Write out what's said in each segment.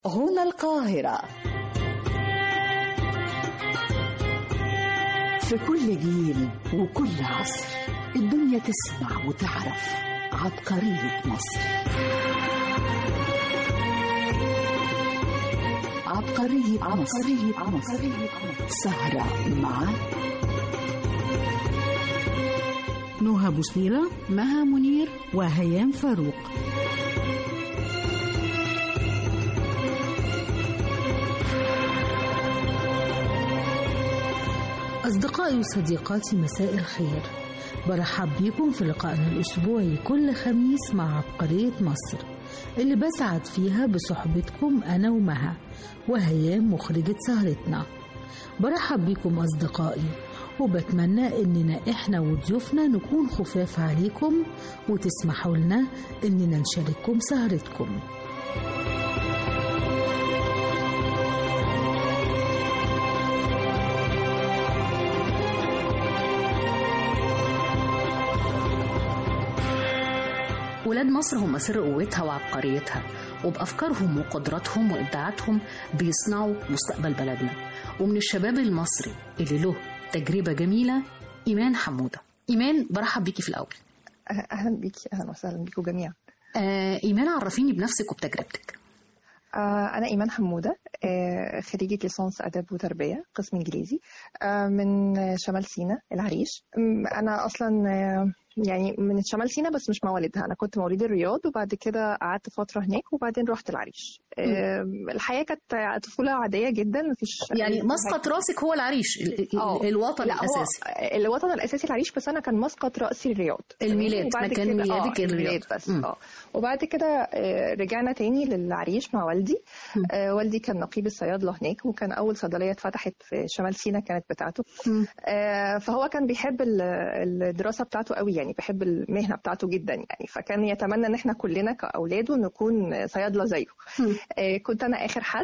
هنا القاهرة في كل جيل وكل عصر الدنيا تسمع وتعرف عبقرية مصر عبقرية عبقرية مصر سهرة مع نهى بوصيرة مها منير وهيام فاروق أصدقائي وصديقاتي مساء الخير برحب بيكم في لقائنا الأسبوعي كل خميس مع عبقرية مصر اللي بسعد فيها بصحبتكم أنا ومها وهيام مخرجة سهرتنا برحب بيكم أصدقائي وبتمنى إننا إحنا وضيوفنا نكون خفاف عليكم وتسمحوا لنا إننا نشارككم سهرتكم ولاد مصر هم سر قوتها وعبقريتها وبأفكارهم وقدراتهم وإبداعاتهم بيصنعوا مستقبل بلدنا ومن الشباب المصري اللي له تجربة جميلة إيمان حمودة إيمان برحب بيكي في الأول اهلا بيكي اهلا وسهلا بيكم جميعا آه إيمان عرفيني بنفسك وبتجربتك آه انا ايمان حموده آه خريجه ليسانس اداب وتربيه قسم انجليزي آه من شمال سيناء العريش م- انا اصلا آه يعني من شمال سيناء بس مش مواليدها انا كنت مواليد الرياض وبعد كده قعدت فتره هناك وبعدين رحت العريش آه الحياه كانت طفوله عاديه جدا مفيش يعني أي- مسقط راسك هو العريش ال- ال- آه. الوطن لا هو الأساسي الوطن الاساسي العريش بس انا كان مسقط راسي الرياض الميلاد، وبعد مكان كده- ميلادك آه الرياض. الميلاد بس مم. اه وبعد كده آه، رجعنا تاني للعريش مع والدي مم. آه، والدي كان نقيب الصيادله هناك وكان اول صيدليه اتفتحت في شمال سيناء كانت بتاعته مم. آه، فهو كان بيحب ال- الدراسه بتاعته قوي يعني بيحب المهنه بتاعته جدا يعني فكان يتمنى ان احنا كلنا كاولاده نكون صيادله زيه مم. آه، كنت انا اخر حد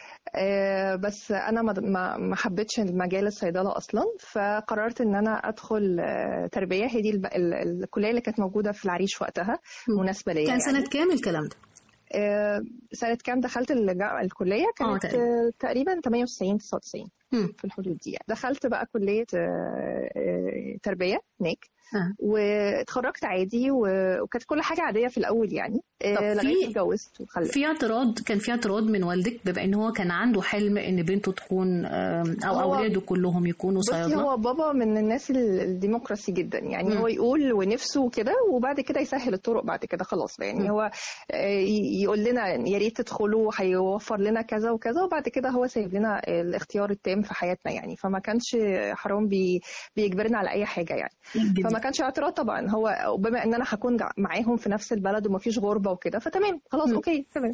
آه، بس انا ما- ما ما حبيتش المجال الصيدله اصلا فقررت ان انا ادخل آه، تربيه هي دي الب- ال- الكليه اللي كانت موجوده في العريش وقتها مم. مناسبه ليا كان يعني. سنة كام الكلام ده؟ آه، سنه كام دخلت الجامعه الكليه كانت تقريبا. آه، تقريبا 98 99 مم. في الحدود دي يعني. دخلت بقى كليه آه، آه، تربيه هناك آه. واتخرجت عادي و- وكانت كل حاجه عاديه في الاول يعني آه، طب لغايه في- ما اتجوزت وخلفت في اعتراض كان في اعتراض من والدك بما ان هو كان عنده حلم ان بنته تكون آم، او هو- اولاده كلهم يكونوا بصي صيادله هو بابا من الناس ال- الديمقراسي جدا يعني مم. هو يقول ونفسه كده وبعد كده يسهل الطرق بعد كده خلاص مم. يعني هو آه، ي- يقول لنا يا ريت تدخلوا هيوفر لنا كذا وكذا وبعد كده هو سايب لنا الاختيار التام في حياتنا يعني فما كانش حرام بي بيجبرنا على اي حاجه يعني فما كانش اعتراض طبعا هو بما ان انا هكون جع- معاهم في نفس البلد ومفيش غربه وكده فتمام خلاص مم. اوكي تمام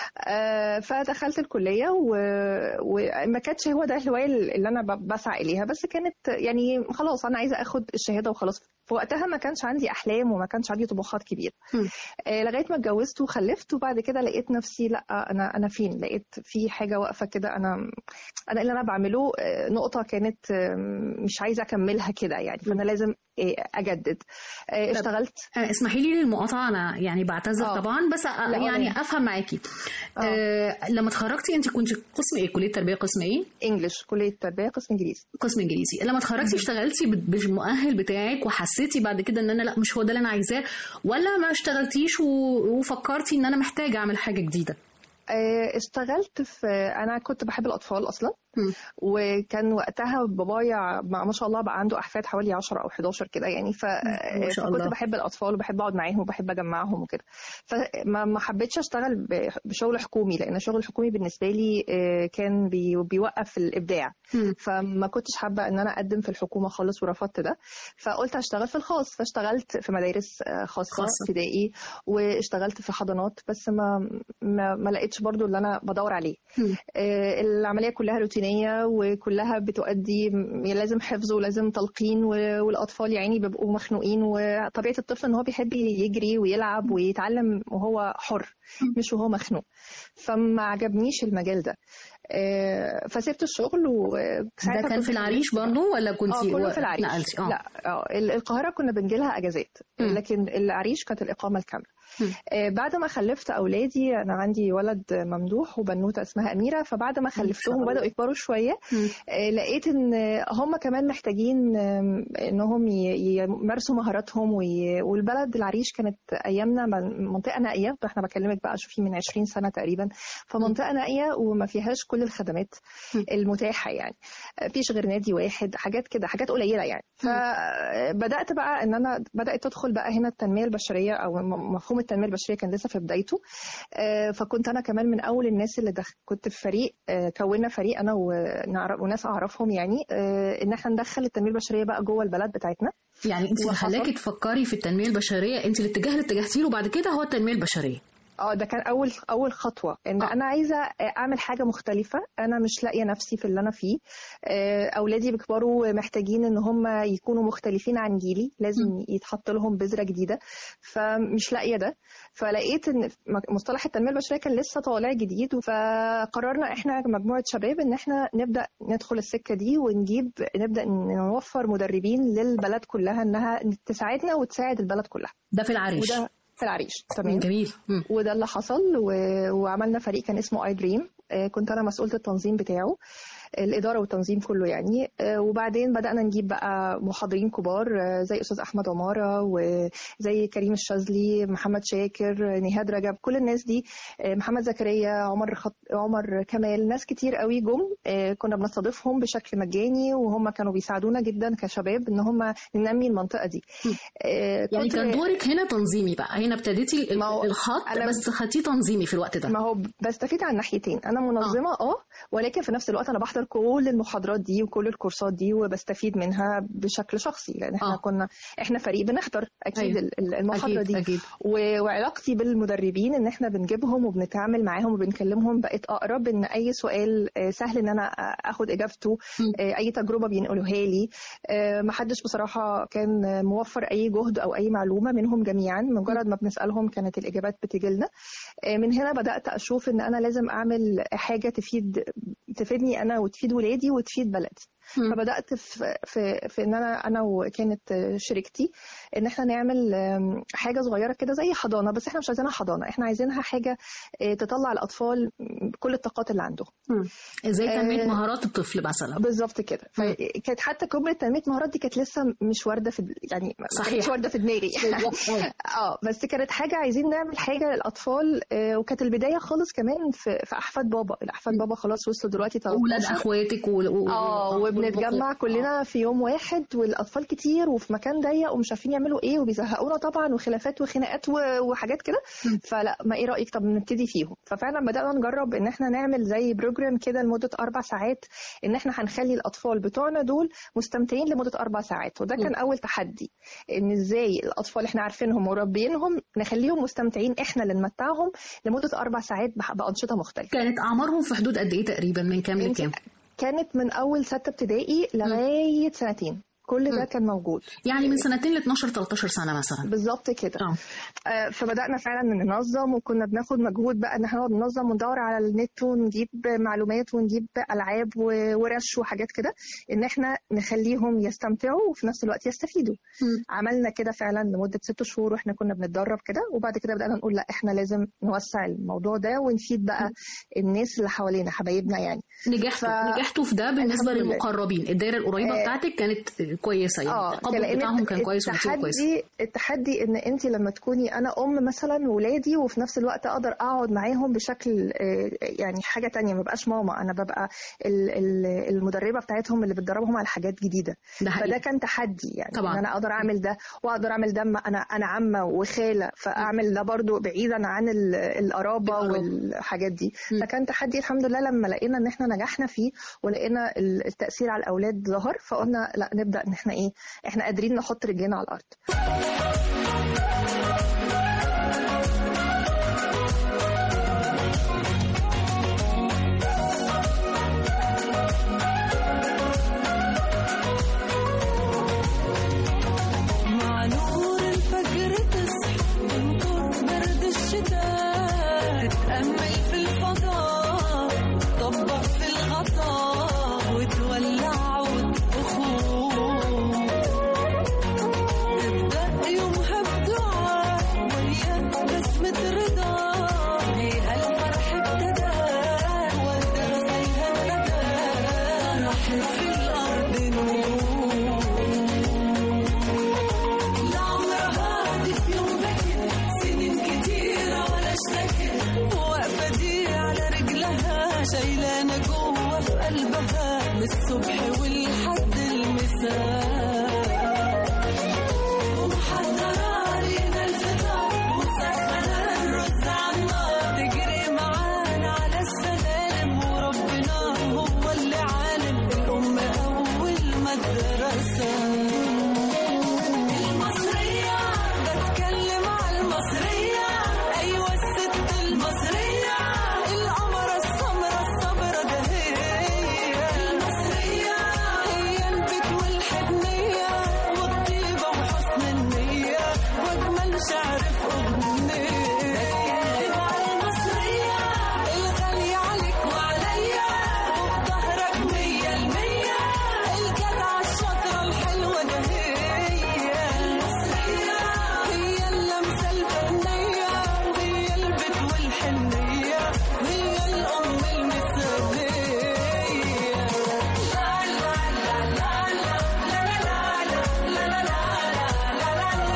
آه فدخلت الكليه و- وما كانتش هو ده الهوايه اللي انا ب- بسعى اليها بس كانت يعني خلاص انا عايزه اخد الشهاده وخلاص في وقتها ما كانش عندي احلام وما كانش عندي طموحات كبيره مم. آه لغايه ما اتجوزت وخلفت وبعد كده لقيت نفسي لا انا انا فين لقيت في حاجه واقفه كده انا انا اللي انا بعمله آه، نقطه كانت آه، مش عايزه اكملها كده يعني فانا لازم آه، اجدد آه، طب- اشتغلت آه، اسمحي لي للمقاطعه انا يعني بعتذر آه. طبعا بس آه، لا، ولا يعني يهمك. افهم معاكي آه. آه لما اتخرجتي انت كنت قسم ايه كليه تربيه قسم ايه انجلش كليه تربيه قسم انجليزي قسم انجليزي لما اتخرجتي اشتغلتي بال- بالمؤهل بتاعك وحسيتي بعد كده ان انا لا مش هو ده اللي انا عايزاه ولا ما اشتغلتيش و- وفكرتي ان انا محتاجه اعمل حاجه جديده آه، اشتغلت في انا كنت بحب الاطفال اصلا مم. وكان وقتها بابايا ما ما شاء الله بقى عنده احفاد حوالي 10 او 11 كده يعني ف... ما شاء الله. فكنت بحب الاطفال وبحب اقعد معاهم وبحب اجمعهم وكده فما ما حبيتش اشتغل ب- بشغل حكومي لان الشغل الحكومي بالنسبه لي آه، كان بي... بيوقف الابداع مم. فما كنتش حابه ان انا اقدم في الحكومه خالص ورفضت ده فقلت هشتغل في الخاص فاشتغلت في مدارس آه، خاصه خاصة. ابتدائي واشتغلت في حضانات بس ما ما, ما لقيتش برضو اللي انا بدور عليه مم. آه، العمليه كلها روتينيه وكلها بتؤدي م- لازم حفظ ولازم تلقين و- والاطفال يعني بيبقوا مخنوقين وطبيعه الطفل ان هو بيحب يجري ويلعب ويتعلم وهو حر مش وهو مخنوق فما عجبنيش المجال ده آه، فسبت الشغل وساعتها ده كان كنت في العريش برضه ولا اه كنتي كله و- في العريش نقلتي اه لا اه ال- القاهره كنا بنجي لها اجازات مم. لكن العريش كانت الاقامه الكامله آه، بعد ما خلفت اولادي انا عندي ولد ممدوح وبنوته اسمها اميره فبعد ما خلفتهم وبداوا يكبروا شويه آه، لقيت ان هم كمان محتاجين آم، انهم ي- يمارسوا مهاراتهم وي- والبلد العريش كانت ايامنا من- منطقه نائيه احنا بكلمك بقى شوفي من 20 سنه تقريبا فمنطقه نائيه وما فيهاش كل الخدمات المتاحه يعني مفيش غير نادي واحد حاجات كده حاجات قليله يعني فبدات بقى ان انا بدات تدخل بقى هنا التنميه البشريه او م- مفهوم التنميه البشريه كان لسه في بدايته آه، فكنت انا كمان من اول الناس اللي دخ... كنت في فريق آه، كونا فريق انا ونعرف وناس اعرفهم يعني آه، ان احنا ندخل التنميه البشريه بقى جوه البلد بتاعتنا يعني انت اللي وحصل- خلاكي تفكري في التنميه البشريه انت الاتجاه اللي اتجهتي له بعد كده هو التنميه البشريه اه ده كان اول اول خطوه ان آه. انا عايزه اعمل حاجه مختلفه انا مش لاقيه نفسي في اللي انا فيه آه، اولادي بيكبروا محتاجين ان هم يكونوا مختلفين عن جيلي لازم يتحط لهم بذره جديده فمش لاقيه ده فلقيت ان مصطلح التنميه البشريه كان لسه طالع جديد فقررنا احنا مجموعه شباب ان احنا نبدا ندخل السكه دي ونجيب نبدا نوفر مدربين للبلد كلها انها تساعدنا وتساعد البلد كلها ده في العريش وده في العريش تمام جميل مم. وده اللي حصل و... وعملنا فريق كان اسمه اي دريم كنت انا مسؤوله التنظيم بتاعه الاداره والتنظيم كله يعني آه، وبعدين بدانا نجيب بقى محاضرين كبار آه، زي استاذ احمد عماره وزي كريم الشاذلي محمد شاكر نهاد رجب كل الناس دي آه، محمد زكريا عمر خط... عمر كمال ناس كتير قوي جم آه، كنا بنستضيفهم بشكل مجاني وهم كانوا بيساعدونا جدا كشباب ان هم ننمي المنطقه دي آه، يعني كنت- كان دورك هنا تنظيمي بقى هنا ابتديتي ال- ما هو الخط أنا- بس خدتيه تنظيمي في الوقت ده ما هو بستفيد عن ناحيتين انا منظمه اه ولكن في نفس الوقت انا بحضر كل المحاضرات دي وكل الكورسات دي وبستفيد منها بشكل شخصي لان احنا آه. كنا احنا فريق بنحضر اكيد أيوة. أيوة. المحاضره اكيد دي اكيد و- وعلاقتي بالمدربين ان احنا بنجيبهم وبنتعامل معاهم وبنكلمهم بقت اقرب ان اي سؤال آه، سهل ان انا اخد اجابته م. آه، اي تجربه بينقلوها لي آه، محدش بصراحه كان موفر اي جهد او اي معلومه منهم جميعا مجرد ما بنسالهم كانت الاجابات بتيجي لنا آه، من هنا بدات اشوف ان انا لازم اعمل حاجه تفيد تفيدني انا وتفيد ولادي وتفيد بلدي مم. فبدات في في في ان انا انا وكانت آه، شريكتي ان احنا نعمل آم، حاجه صغيره كده زي حضانه بس احنا مش عايزينها حضانه احنا عايزينها حاجه آه، تطلع الاطفال كل الطاقات اللي عندهم ازاي تنميه آه، مهارات الطفل مثلا بالظبط كده مم. فكانت حتى جمله تنميه مهارات دي كانت لسه مش وارده في يعني ما صحيح. كانتش وارده في دماغي اه بس كانت حاجه عايزين نعمل حاجه للاطفال آه، وكانت البدايه خالص كمان في في احفاد بابا الاحفاد بابا خلاص وصلوا دلوقتي اولاد 13 اخواتك و... و... اه وبنتجمع كلنا في يوم واحد والاطفال كتير وفي مكان ضيق ومش عارفين يعملوا ايه وبيزهقونا طبعا وخلافات وخناقات و- وحاجات كده مم. فلا ما ايه رايك طب نبتدي فيهم ففعلا بدانا نجرب ان احنا نعمل زي بروجرام كده لمده اربع ساعات ان احنا هنخلي الاطفال بتوعنا دول مستمتعين لمده اربع ساعات وده كان اول تحدي ان ازاي الاطفال احنا عارفينهم وربينهم نخليهم مستمتعين احنا اللي نمتعهم لمده اربع ساعات بح- بانشطه مختلفه كانت اعمارهم في حدود قد ايه تقريبا من كام انت- لكام كانت من اول سته ابتدائي لغايه سنتين كل ده مم. كان موجود يعني من سنتين ل 12 13 سنه مثلا بالظبط كده اه آه، فبدأنا فعلا ننظم وكنا بناخد مجهود بقى ان احنا نقعد ننظم وندور على النت ونجيب معلومات ونجيب ألعاب وورش وحاجات كده ان احنا نخليهم يستمتعوا وفي نفس الوقت يستفيدوا مم. عملنا كده فعلا لمدة ست شهور واحنا كنا بنتدرب كده وبعد كده بدأنا نقول لا احنا لازم نوسع الموضوع ده ونفيد بقى الناس اللي حوالينا حبايبنا يعني نجحتوا ف- نجحتوا في ده بالنسبه الحمد لله. للمقربين الدايره القريبه آه. بتاعتك كانت كويسه يعني اه التقبل لان بتاعهم كان كويس والنتيجه كويسه التحدي التحدي ان انت لما تكوني انا ام مثلا ولادي وفي نفس الوقت اقدر اقعد معاهم بشكل آه، يعني حاجه تانية ما بقاش ماما انا ببقى ال- ال- المدربه بتاعتهم اللي بتدربهم على حاجات جديده ده فده حقيقي كان تحدي يعني طبعاً. ان انا اقدر اعمل ده واقدر اعمل ده أما انا انا عمه وخاله فاعمل ده برضو بعيدا عن ال- القرابه القرابة. والحاجات دي م. فكان تحدي الحمد لله لما لقينا ان احنا نجحنا فيه ولقينا ال- التاثير على الاولاد ظهر فقلنا لا نبدا ان احنا ايه احنا قادرين نحط رجلينا على الارض مع نور الفجر تصحى من كتر برد الشتاء تتأمل في الفضاء طبق في الغطاء وتولع وتخوف تبدأ يومها بدعاء شايلانة جوه في قلبها من الصبح والحد المساء ومحضرة علينا الفطار ومسخنة الرز على النار تجري معانا على السلالم وربنا هو اللي عالم الأم أول مدرسة المصرية بتكلم على المصرية أيوة الست المصرية القمرة السمرة الصبرة ده هي المصرية هي البيت والحنية والطيبة وحسن النية وأجمل شعر في أغنية بتكلم على المصرية الغالية عليك وعليا وفي ظهرك مية المية الجدعة الشاطرة الحلوة ده هي المصرية هي اللمسة الفنية وهي البيت والحنية وهي الأم المثالية لا لا لا لا لا لا لا لا لا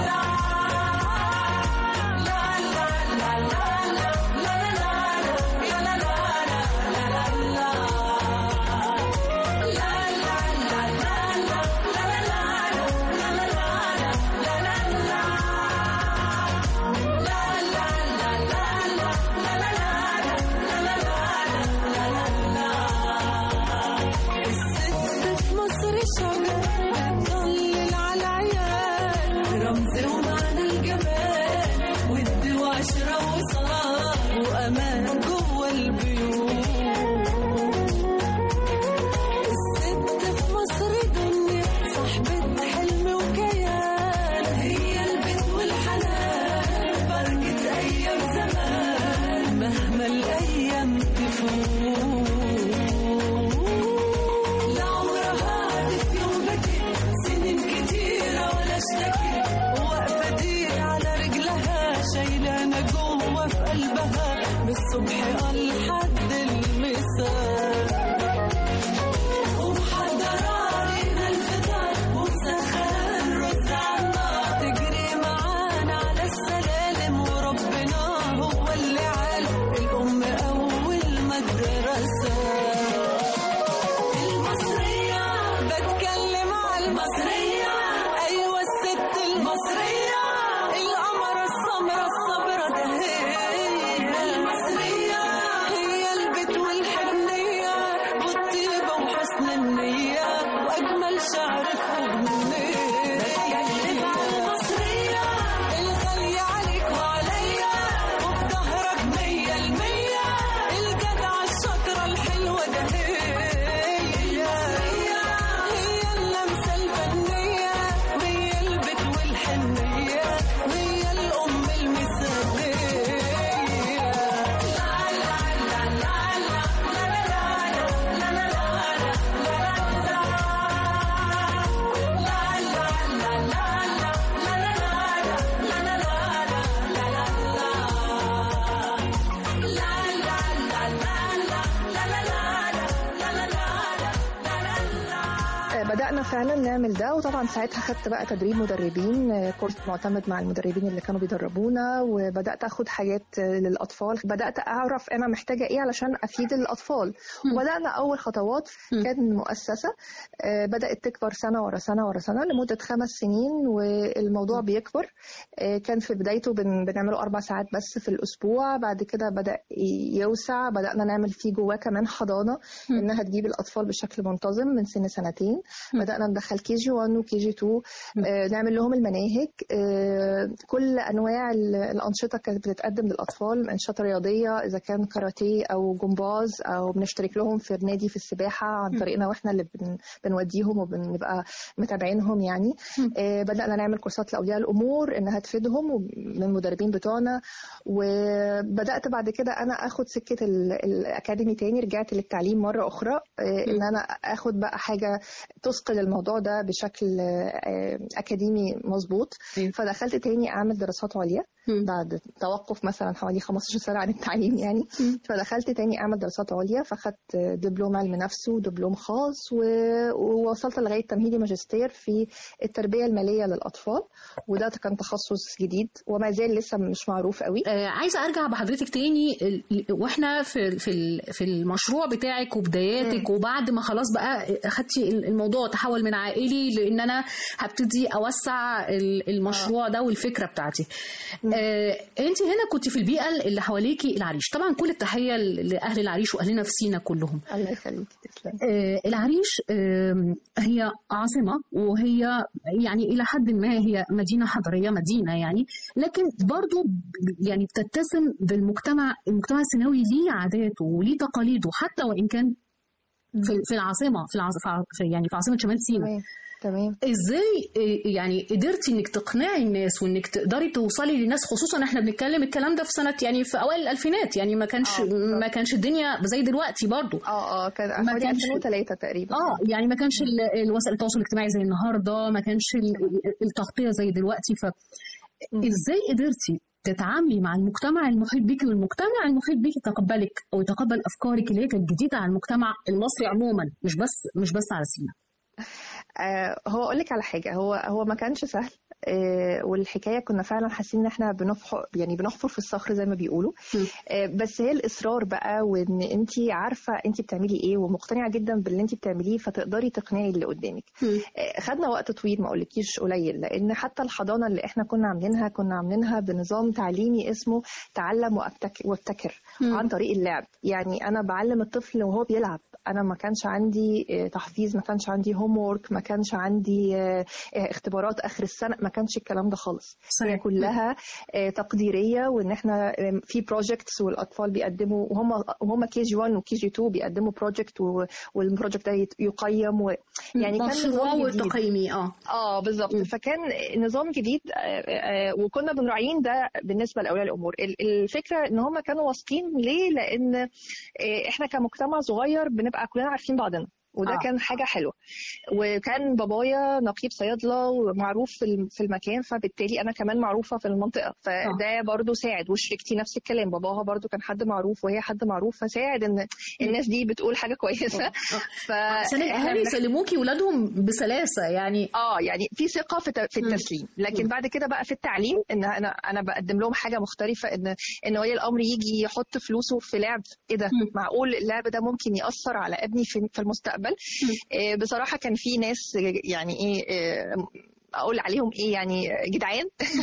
الست في مصر شجر بتضلل على العيال رمز ومعنى الجمال ود وعشرة وصلاة وأمان جوه البيوت الست في مصر دنيا صاحبة حلم وكيان هي البيت والحنان بركة أيام زمان مهما الأيام تفوت لا عمرها في يوم بكت سنين كتيرة ولا اشتكت واقفة دي على رجلها شايلانة جوه في قلبها من الصبح لحد المساء ومحضرة علينا الفطار ومسخنة الرز على النار تجري معانا على السلالم وربنا هو اللي عالم الأم أول مدرسة المصرية بتكلم على المصرية أيوة الست المصرية القمرة السمرة الصبرة ده هي المصرية هي البيت والحنية والطيبة وحسن النية وأجمل شعر في أغنية بتكلم على المصرية الغالية عليك وعليا وفي ظهرك مية المية الجدعة الشاطرة الحلوة ده هي هي اللمسة الفنية وهي البيت والحنية وهي الأم المثالية لا لا لا لا لا لا لا لا لا آه، بدأنا فعلا نعمل ده وطبعا ساعتها خدت بقى تدريب مدربين آه، كورس معتمد مع المدربين اللي كانوا بيدربونا وبدأت أخد حاجات آه، للأطفال بدأت أعرف أنا محتاجة إيه علشان أفيد الأطفال وبدأنا أول خطوات كانت مؤسسة آه، بدأت تكبر سنة ورا سنة ورا سنة لمدة خمس سنين والموضوع بيكبر آه، كان في بدايته بن- بنعمله أربع ساعات بس في الأسبوع بعد كده بدأ يوسع بدأنا نعمل فيه جواه كمان حضانة إنها تجيب الأطفال بشكل منتظم من سن سنتين بدأنا ندخل كي جي 1 وكي جي 2 آه، نعمل لهم المناهج آه، كل أنواع ال- الأنشطة كانت بتتقدم للأطفال أنشطة رياضية إذا كان كاراتيه أو جمباز أو بنشترك لهم في النادي في السباحة عن طريقنا وإحنا اللي بن- بنوديهم وبنبقى متابعينهم يعني آه، بدأنا نعمل كورسات لأولياء الأمور إنها تفيدهم وب- من المدربين بتوعنا وبدأت بعد كده أنا أخد سكة ال- الأكاديمي تاني رجعت للتعليم مرة أخرى آه، إن أنا أخد بقى حاجة تثقل الموضوع ده بشكل آه، أكاديمي مظبوط أيوة. فدخلت تاني أعمل دراسات عليا مم. بعد توقف مثلا حوالي 15 سنه عن التعليم يعني مم. فدخلت تاني اعمل دراسات عليا فاخدت دبلوم علم نفس ودبلوم خاص و- ووصلت لغايه تمهيدي ماجستير في التربيه الماليه للاطفال وده كان تخصص جديد وما زال لسه مش معروف قوي آه، عايزه ارجع بحضرتك تاني ال- ال- واحنا في في ال- في المشروع بتاعك وبداياتك وبعد ما خلاص بقى اخدتي ال- الموضوع تحول من عائلي لان انا هبتدي اوسع ال- المشروع ده والفكره بتاعتي آه، انت هنا كنت في البيئه اللي حواليكي العريش طبعا كل التحيه لاهل العريش واهلنا في سينا كلهم الله يخليك تسلم آه، العريش آم، هي عاصمة وهي يعني إلى حد ما هي مدينة حضرية مدينة يعني لكن برضو ب- يعني بتتسم بالمجتمع المجتمع السيناوي ليه عاداته وليه تقاليده حتى وإن كان في في العاصمة في, العاص- في يعني في عاصمة شمال سيناء تمام تمام ازاي آه، يعني قدرتي انك تقنعي الناس وانك تقدري توصلي للناس خصوصا احنا بنتكلم الكلام ده في سنه يعني في اوائل الالفينات يعني ما كانش آه، بالظبط. ما كانش الدنيا زي دلوقتي برضو اه اه كان ما حوالي كانش- 2003 تقريبا اه يعني ما كانش ال- الوسائل التواصل الاجتماعي زي النهارده ما كانش ال- التغطيه زي دلوقتي ف مم. ازاي قدرتي تتعاملي مع المجتمع المحيط بيكي والمجتمع المحيط بيكي يتقبلك او يتقبل افكارك اللي هي كانت جديده على المجتمع المصري عموما مش بس مش بس على سينا آه هو اقول لك على حاجه هو هو ما كانش سهل آه والحكايه كنا فعلا حاسين ان احنا بنفحر يعني بنحفر في الصخر زي ما بيقولوا م. آه بس هي الاصرار بقى وان انت عارفه انت بتعملي ايه ومقتنعه جدا باللي انت بتعمليه فتقدري تقنعي اللي قدامك آه، خدنا وقت طويل ما اقولكيش قليل لان حتى الحضانه اللي احنا كنا عاملينها كنا عاملينها بنظام تعليمي اسمه تعلم وابتكر, وابتكر مم. عن طريق اللعب يعني انا بعلم الطفل وهو بيلعب انا ما كانش عندي آه، تحفيظ ما كانش عندي هوم وورك ما كانش عندي آه، آه، اختبارات اخر السنه ما كانش الكلام ده خالص هي كلها آه، تقديريه وان احنا آه، في بروجكتس والاطفال بيقدموا وهم وهم كي جي 1 وكي جي 2 بيقدموا بروجكت والبروجكت ده يت- يقيم و يعني كان مشروع نظام جديد. وتقييمي اه اه بالظبط م. فكان نظام جديد آه، آه، وكنا بنراعين ده بالنسبه لاولياء الامور ال- الفكره ان هم كانوا واثقين ليه لان آه، احنا كمجتمع صغير بنبقى كلنا عارفين بعضنا وده آه. آه. كان حاجه حلوه وكان بابايا نقيب صيادله ومعروف في الم- في المكان فبالتالي انا كمان معروفه في المنطقه فده برضو ساعد وشريكتي نفس الكلام باباها برضو كان حد معروف وهي حد معروف فساعد ان الناس دي بتقول حاجه كويسه ف عشان إحنا الاهالي بنح- يسلموكي ولادهم بسلاسه يعني اه يعني في ثقه في ت- في مم. التسليم لكن مم. بعد كده بقى في التعليم ان انا انا بقدم لهم حاجه مختلفه ان ان ولي الامر يجي يحط فلوسه في لعب ايه ده مم. معقول اللعب ده ممكن ياثر على ابني في في المستقبل آه، بصراحه كان في ناس يعني ايه آه، اقول عليهم ايه يعني جدعان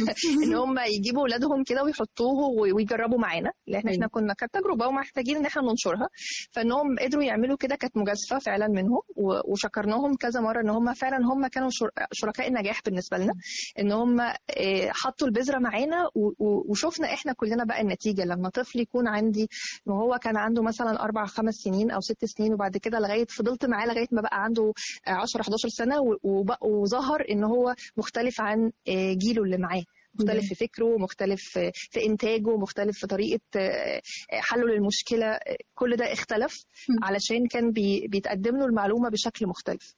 ان هم يجيبوا اولادهم كده ويحطوه ويجربوا معانا لان احنا كنا كانت تجربه ومحتاجين ان احنا ننشرها فانهم قدروا يعملوا كده كانت مجازفه فعلا منهم و- وشكرناهم كذا مره ان هم فعلا هم كانوا شر- شركاء النجاح بالنسبه لنا ان هم آه، حطوا البذره معانا و- و- وشفنا احنا كلنا بقى النتيجه لما طفل يكون عندي وهو كان عنده مثلا اربع خمس سنين او ست سنين وبعد كده لغايه فضلت معاه لغايه ما بقى عنده 10 11 سنه و- وبقى- وظهر ان هو مختلف عن آه، جيله اللي معاه مختلف في فكره مختلف في- في انتاجه مختلف في طريقه آه، آه، حله للمشكله آه، كل ده اختلف مم. علشان كان بي- بيتقدم له المعلومه بشكل مختلف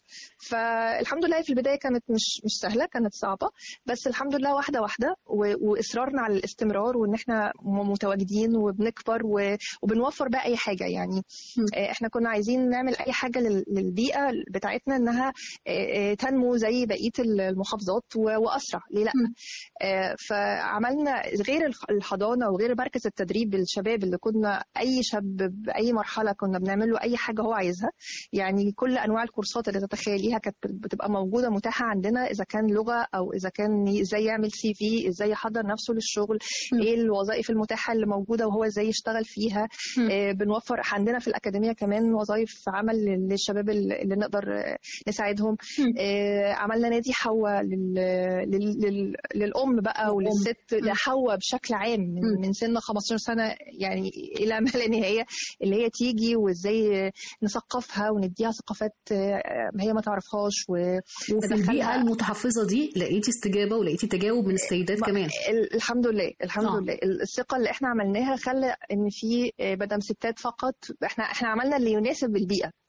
فالحمد لله في البدايه كانت مش مش سهله كانت صعبه بس الحمد لله واحده واحده و- واصرارنا على الاستمرار وان احنا م- متواجدين وبنكبر و- وبنوفر بقى اي حاجه يعني مم. آه، احنا كنا عايزين نعمل اي حاجه لل- للبيئه بتاعتنا انها آه، آه، تنمو زي بقيه المحافظات و- واسرع ليه لا مم. آه، فعملنا غير الخ- الحضانه وغير مركز التدريب للشباب اللي كنا اي شاب باي مرحله كنا بنعمل له اي حاجه هو عايزها يعني كل انواع الكورسات اللي تتخيليها كانت بتبقى موجوده متاحه عندنا اذا كان لغه او اذا كان ازاي يعمل سي في ازاي يحضر نفسه للشغل مم. ايه الوظائف المتاحه اللي موجوده وهو ازاي يشتغل فيها مم. آه، بنوفر عندنا في الاكاديميه كمان وظائف عمل للشباب اللي اللي نقدر آه، نساعدهم مم. آه، عملنا نادي حواء لل... لل... لل... للام بقى للأم. وللست مم. لحواء بشكل عام من, مم. من سن 15 سنه يعني الى ما لا نهايه اللي هي تيجي وازاي نثقفها ونديها ثقافات آه، هي ما تعرفهاش و... وفي ندخلها- البيئه المتحفظه دي لقيتي استجابه ولقيتي تجاوب من السيدات ما- كمان ال- الحمد لله الحمد آه. لله الثقه اللي احنا عملناها خلى ان في آه، بدل ستات فقط احنا احنا عملنا اللي يناسب البيئه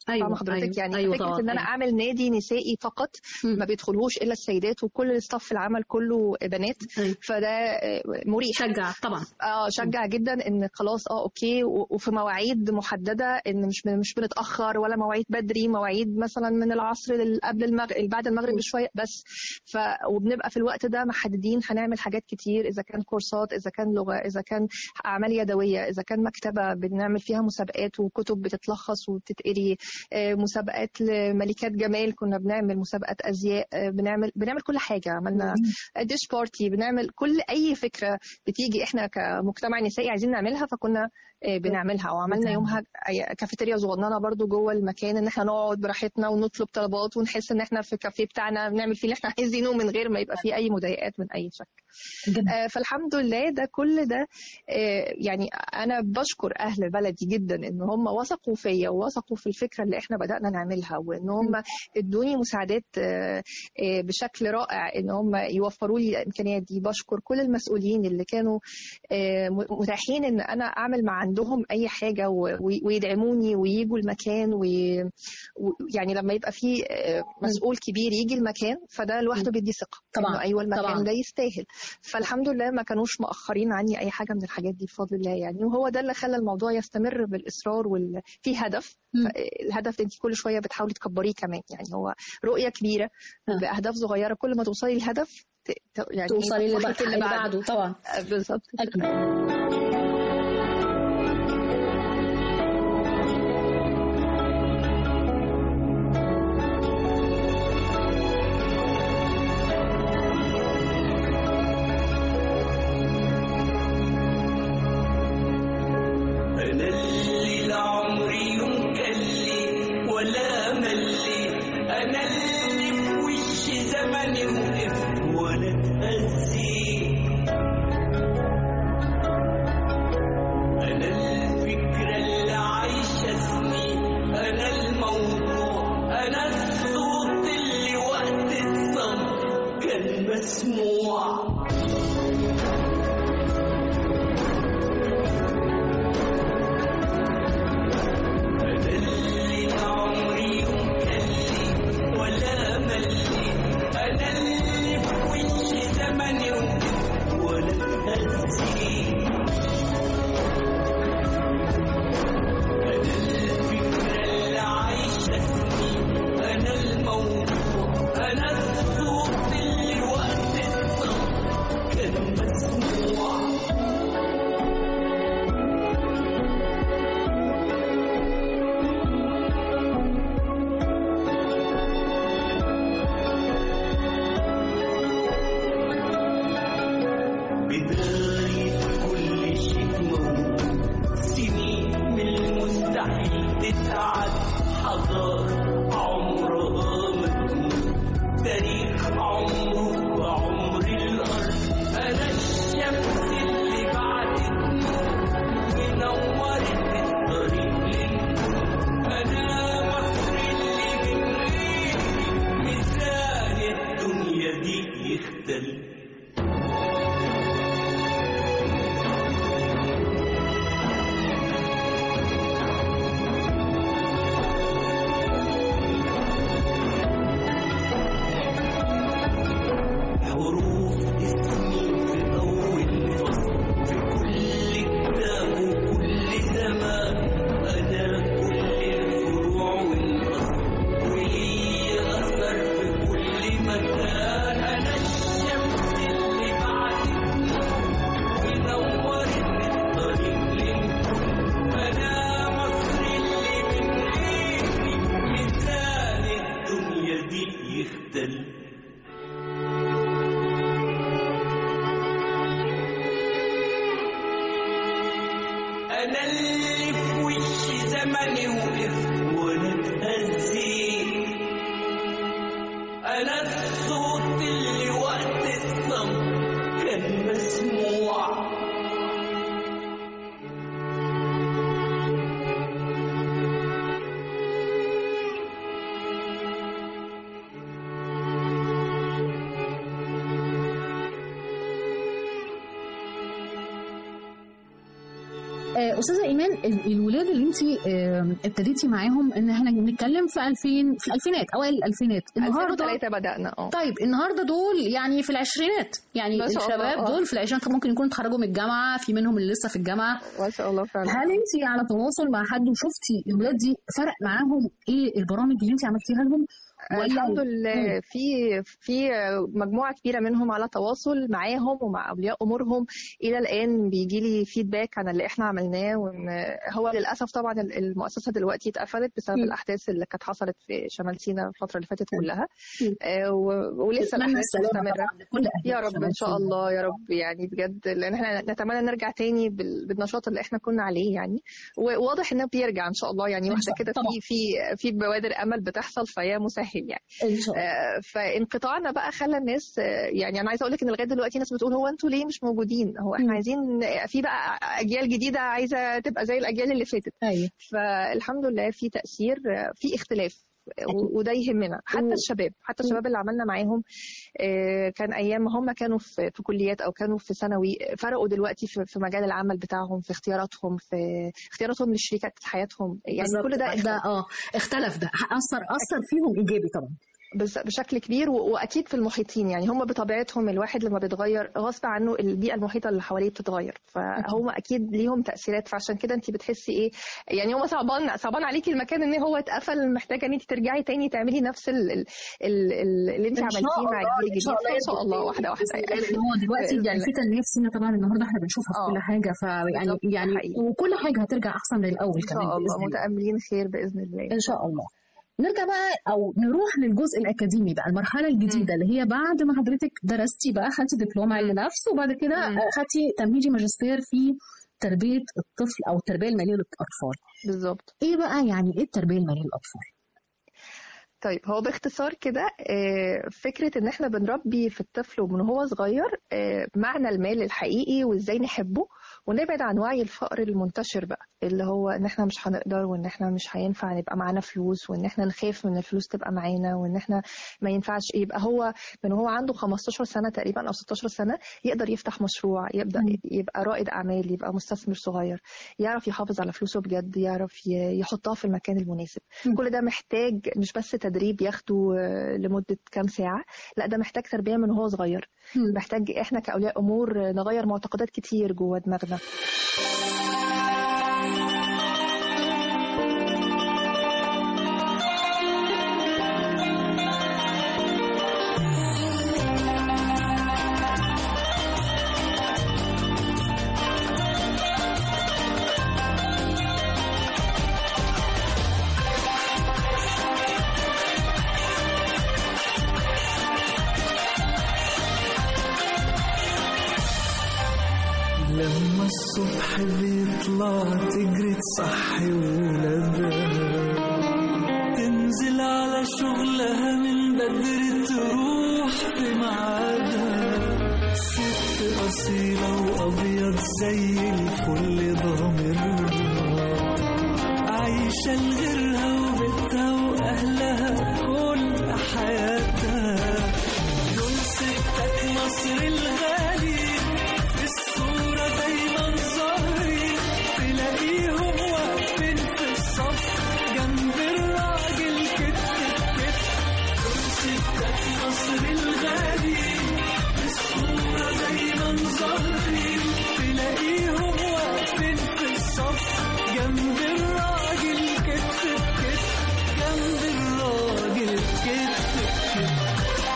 ايوه فاهمه حضرتك أيوة. يعني أيوة فكره طبعا ان انا أيوة. اعمل نادي نسائي فقط مم. ما بيدخلهوش الا السيدات وكل الستاف العمل كله بنات أيوة. فده آه، مريح شجع طبعا اه شجع جدا ان خلاص اه اوكي و- وفي مواعيد محدده ان مش مش بنتاخر ولا مواعيد بدري مواعيد مثلا من العصر لل- قبل المغرب بعد المغرب م. بشويه بس ف وبنبقى في الوقت ده محددين هنعمل حاجات كتير اذا كان كورسات اذا كان لغه اذا كان اعمال يدويه اذا كان مكتبه بنعمل فيها مسابقات وكتب بتتلخص وبتتقري آه، مسابقات لملكات جمال كنا بنعمل مسابقات ازياء آه، بنعمل بنعمل كل حاجه عملنا ديش بارتي بنعمل كل اي فكره بتيجي احنا كمجتمع نسائي عايزين نعملها فكنا آه، بنعملها وعملنا يومها أي- كافيتيريا صغننه برضو جوه المكان ان احنا نقعد براحتنا ونطلب طلبات ونحس ان احنا في الكافيه بتاعنا بنعمل فيه اللي احنا عايزينه من غير ما يبقى فيه اي مضايقات من اي شكل آه، فالحمد لله ده كل ده آه، يعني انا بشكر اهل بلدي جدا ان هم وثقوا فيا ووثقوا في الفكره اللي احنا بدانا نعملها وان هم ادوني مساعدات آه، آه، بشكل رائع ان هم يوفروا لي الامكانيات دي بشكر كل المسؤولين اللي كانوا آه، م- متاحين ان انا اعمل مع عندهم اي حاجه و- و- ويدعموني ويجوا المكان ويعني لما يبقى في آه، مسؤول كبير يجي المكان فده لوحده بيدي ثقه طبعاً، إنه ايوه المكان طبعاً. ده يستاهل فالحمد لله ما كانوش مأخرين عني اي حاجه من الحاجات دي بفضل الله يعني وهو ده اللي خلى الموضوع يستمر بالاصرار وال... في هدف مم. الهدف ده انت كل شويه بتحاولي تكبريه كمان يعني هو رؤيه كبيره آه. باهداف صغيره كل ما توصلي للهدف ت... ت- يعني توصلي اللي تفرحي في اللي بعده طبعا آه، بالظبط اكيد أنا اللي لعمري يوم كلي ولا ملي أنا اللي في وش زمني وقف ولا اتأذي أنا الفكرة اللي عايشة سنين أنا الموضوع أنا الصوت اللي وقت الصمت كان مسموع أنا اللي عمري مكلي ولا ملي أنا اللي في وش زمني ولا تهزي أنا الفكرة اللي عايشة سنين أنا الموضوع أنا الصوت اللي وقت الصمت كان مسموع بداية كل شيء موجود سنين من المستحيل تتعد حضارة عمرها ما تموت تاريخ عمره وعمر الأرض أنا الشمس اللي بعدت منورت الطريق للنور أنا مصر اللي من غيري ميزان الدنيا دي يختلف حروف اسمي في أول فصل في كل كتاب وكل زمان أنا كل الفروع والأصل ولي أثر في كل مكان أنا الشمس اللي بعدت ونورت الطريق للكل أنا مصر اللي من غيري ميزان الدنيا دي يختلف أنا اللي في وش زمني وقف ولا اتهزي أنا الصوت اللي وقت الصمت كان مسموع آه، آه، استاذه ايمان ال- الولاد اللي انت ابتديتي معاهم ان احنا بنتكلم في 2000 في الالفينات اوائل الالفينات النهارده 2003 بدأنا اه طيب النهارده دول يعني في العشرينات يعني ما شاء الله، الشباب آه. دول في العشرينات ممكن يكونوا اتخرجوا من الجامعه في منهم اللي لسه في الجامعه ما شاء الله فعلا هل انت على تواصل مع حد وشفتي الولاد دي فرق معاهم ايه البرامج اللي انت عملتيها لهم الحمد لله في في مجموعه كبيره منهم على تواصل معاهم ومع اولياء امورهم الى الان بيجي لي فيدباك عن اللي احنا عملناه وان هو للاسف طبعا المؤسسه دلوقتي اتقفلت بسبب م. الاحداث اللي كانت حصلت في شمال سيناء الفتره اللي فاتت م. كلها م. آه، و- ولسه نتمنى الاحداث السلامه مستمره طبعا لكل أهل يا رب شمال ان شاء سيناء. الله يا رب يعني بجد لان احنا نتمنى نرجع تاني بال- بالنشاط اللي احنا كنا عليه يعني وواضح انه بيرجع ان شاء الله يعني إن واحده شاء كده طبعا. في في في بوادر امل بتحصل فهي مسهل يعني ان شاء الله آه، فانقطاعنا بقى خلى الناس آه، يعني انا عايزه اقول لك ان لغايه دلوقتي ناس بتقول هو انتوا ليه مش موجودين هو احنا مم. عايزين في بقى اجيال جديده عايزه تبقى زي الاجيال اللي فاتت ايوه فالحمد لله في تاثير آه، في اختلاف و- وده يهمنا حتى مم. الشباب حتى الشباب اللي عملنا معاهم آه، كان ايام ما هم كانوا في في كليات او كانوا في ثانوي فرقوا دلوقتي في في مجال العمل بتاعهم في اختياراتهم في اختياراتهم للشريكات حياتهم يعني بالظبط. كل ده ده اه اختلف ده اثر اثر فيهم ايجابي طبعا بس- بشكل كبير و- واكيد في المحيطين يعني هم بطبيعتهم الواحد لما بيتغير غصب عنه البيئه المحيطه اللي حواليه بتتغير فهم اكيد ليهم تاثيرات فعشان كده انت بتحسي ايه يعني هم صعبان صعبان عليكي المكان ان هو اتقفل محتاجه ان انت ترجعي تاني تعملي نفس ال- ال- ال- ال- اللي انت إن شاء عملتيه مع الله، الجيل إن شاء الجديد الله ان شاء الله واحده واحده بإذن الله، يعني لان هو دلوقتي بإذن يعني الله. في تنميه في سينا طبعا النهارده احنا بنشوفها في آه. كل حاجه فيعني بالظبط، يعني حقيقي. وكل حاجه هترجع احسن من الاول ان كمان شاء الله بإذن الله. متاملين خير باذن الله ان شاء الله نرجع بقى او نروح للجزء الاكاديمي بقى المرحله الجديده اللي هي بعد ما حضرتك درستي بقى خدتي دبلوم علم نفس وبعد كده مم. آه، خدتي تمهيدي ماجستير في تربيه الطفل او التربيه الماليه للاطفال بالظبط ايه بقى يعني ايه التربيه الماليه للاطفال طيب هو باختصار كده آه، فكرة إن إحنا بنربي في الطفل ومن هو صغير آه، معنى المال الحقيقي وإزاي نحبه ونبعد عن وعي الفقر المنتشر بقى اللي هو إن إحنا مش هنقدر وإن إحنا مش هينفع نبقى معانا فلوس وإن إحنا نخاف من الفلوس تبقى معانا وإن إحنا ما ينفعش يبقى هو من هو عنده 15 سنة تقريبا أو 16 سنة يقدر يفتح مشروع يبدأ مم. يبقى رائد أعمال يبقى مستثمر صغير يعرف يحافظ على فلوسه بجد يعرف ي- يحطها في المكان المناسب مم. كل ده محتاج مش بس تدريب ياخده آه، لمدة كام ساعة لا ده محتاج تربية من هو صغير محتاج احنا كأولياء أمور نغير معتقدات كتير جوه دماغنا لما الصبح بيطلع تجري تصحي ولادها تنزل على شغلها من بدري تروح في ميعادها ست أصيلة وأبيض زي الفل ضامرها عايشة لغيرها وبيتها وأهلها كل حياتها دول ستات مصر الغالي في الصورة دايما ظاهرين تلاقيهم واقفين في الصف جنب الراجل كتف بكتف دول ستات مصر الغالي في الصورة دايما ظاهرين تلاقيهم واقفين في الصف جنب الراجل كتف بكتف جنب الراجل كتف بكتف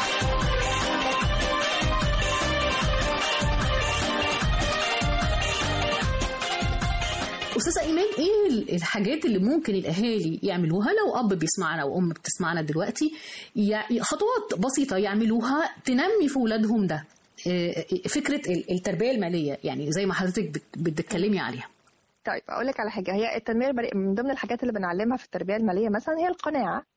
استاذه ايمان ايه ال- الحاجات اللي ممكن الاهالي يعملوها لو اب بيسمعنا او ام بتسمعنا دلوقتي يع- خطوات بسيطه يعملوها تنمي في اولادهم ده إيه، فكره ال- التربيه الماليه يعني زي ما حضرتك بت- بتتكلمي عليها طيب اقول لك على حاجه هي التنميه الماليه من ضمن الحاجات اللي بنعلمها في التربيه الماليه مثلا هي القناعه